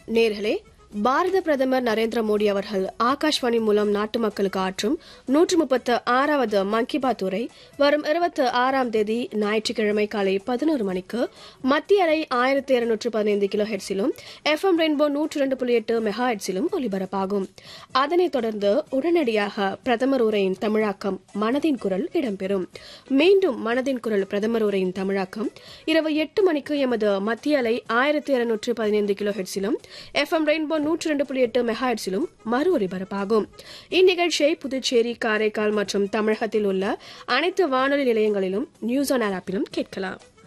நேர்களே பாரத பிரதமர் நரேந்திர மோடி அவர்கள் ஆகாஷ்வாணி மூலம் நாட்டு மக்களுக்கு ஆற்றும் நூற்று முப்பத்து ஆறாவது மன் கி பாத் உரை வரும் இருபத்தி ஆறாம் தேதி ஞாயிற்றுக்கிழமை காலை பதினோரு மணிக்கு மத்திய அலை ஆயிரத்தி இருநூற்று பதினைந்து கிலோ ஹெட்ஸிலும் எஃப்எம் ரெயின்போ நூற்று ரெண்டு புள்ளி எட்டு மெகா ஹெட்ஸிலும் ஒலிபரப்பாகும் அதனைத் தொடர்ந்து உடனடியாக பிரதமர் உரையின் தமிழாக்கம் மனதின் குரல் இடம்பெறும் மீண்டும் மனதின் குரல் பிரதமர் உரையின் தமிழாக்கம் இரவு எட்டு மணிக்கு எமது மத்திய அலை ஆயிரத்தி இருநூற்று பதினைந்து கிலோ ஹெட்ஸிலும் எஃப்எம் ரெயின்போ நூற்று ரெண்டு புள்ளி எட்டு மெகா ஹெட்ஸிலும் மறு ஒலிபரப்பாகும் இந்நிகழ்ச்சியை புதுச்சேரி காரைக்கால் மற்றும் தமிழகத்தில் உள்ள அனைத்து வானொலி நிலையங்களிலும் நியூஸ் ஆன் ஏர் ஆப்பிலும் கேட்கலாம்